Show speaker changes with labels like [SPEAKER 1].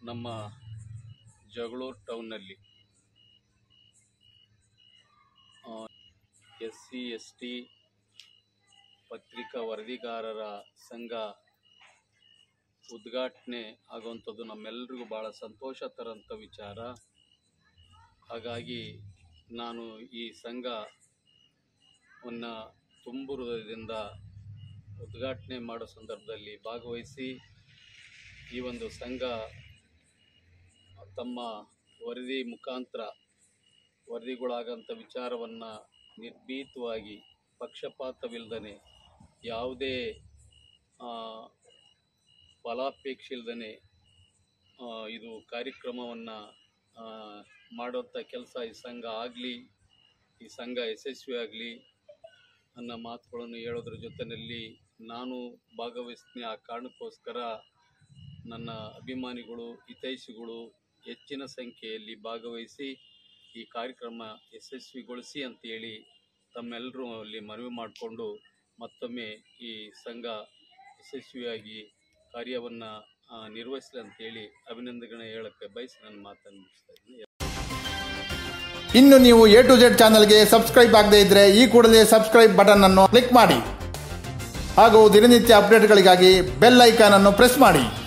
[SPEAKER 1] ನಮ್ಮ ಜಗಳೂರು ಟೌನ್ನಲ್ಲಿ S C S T ಪತ್ರಿಕಾ ವರದಿಗಾರರ ಸಂಘ ಉದ್ಘಾಟನೆ ಆಗುವಂಥದ್ದು ನಮ್ಮೆಲ್ಲರಿಗೂ ಭಾಳ ಸಂತೋಷ ತರೋಂಥ ವಿಚಾರ ಹಾಗಾಗಿ ನಾನು ಈ ಸಂಘವನ್ನು ತುಂಬು ಹೃದಯದಿಂದ ಉದ್ಘಾಟನೆ ಮಾಡೋ ಸಂದರ್ಭದಲ್ಲಿ ಭಾಗವಹಿಸಿ ಈ ಒಂದು ಸಂಘ ತಮ್ಮ ವರದಿ ಮುಖಾಂತರ ವರದಿಗಳಾಗಂಥ ವಿಚಾರವನ್ನು ನಿರ್ಭೀತವಾಗಿ ಪಕ್ಷಪಾತವಿಲ್ಲದೇ ಯಾವುದೇ ಆ, ಫಲಾಪೇಕ್ಷೆ ಇಲ್ಲದೇ ಇದು ಕಾರ್ಯಕ್ರಮವನ್ನು ಮಾಡುವಂಥ ಕೆಲಸ ಈ ಸಂಘ ಆಗಲಿ ಈ ಸಂಘ ಯಶಸ್ವಿ ಆಗಲಿ ಅನ್ನೋ ಮಾತುಗಳನ್ನು ಹೇಳೋದ್ರ ಜೊತೆಯಲ್ಲಿ ನಾನು ಭಾಗವಹಿಸ್ತೀನಿ ಆ ಕಾರಣಕ್ಕೋಸ್ಕರ ನನ್ನ ಅಭಿಮಾನಿಗಳು ಹಿತೈಷಿಗಳು ಹೆಚ್ಚಿನ ಸಂಖ್ಯೆಯಲ್ಲಿ ಭಾಗವಹಿಸಿ ಈ ಕಾರ್ಯಕ್ರಮ ಯಶಸ್ವಿಗೊಳಿಸಿ ಅಂತೇಳಿ ತಮ್ಮೆಲ್ಲರೂ ಅಲ್ಲಿ ಮನವಿ ಮಾಡಿಕೊಂಡು ಮತ್ತೊಮ್ಮೆ ಈ ಸಂಘ ಯಶಸ್ವಿಯಾಗಿ ಕಾರ್ಯವನ್ನು ನಿರ್ವಹಿಸಲಿ ಅಂತೇಳಿ ಅಭಿನಂದನೆ ಹೇಳಕ್ಕೆ ಬಯಸಿ ನನ್ನ ಮಾತನ್ನು ಮುಗಿಸ್ತಾ ಇದ್ದೀನಿ
[SPEAKER 2] ಇನ್ನು ನೀವು ಎ ಟು ಜೆಡ್ ಚಾನಲ್ಗೆ ಸಬ್ಸ್ಕ್ರೈಬ್ ಆಗದೇ ಇದ್ದರೆ ಈ ಕೂಡಲೇ ಸಬ್ಸ್ಕ್ರೈಬ್ ಬಟನ್ ಅನ್ನು ಕ್ಲಿಕ್ ಮಾಡಿ ಹಾಗೂ ದಿನನಿತ್ಯ ಅಪ್ಡೇಟ್ಗಳಿಗಾಗಿ ಬೆಲ್ ಐಕಾನ್ ಅನ್ನು ಪ್ರೆಸ್ ಮಾಡಿ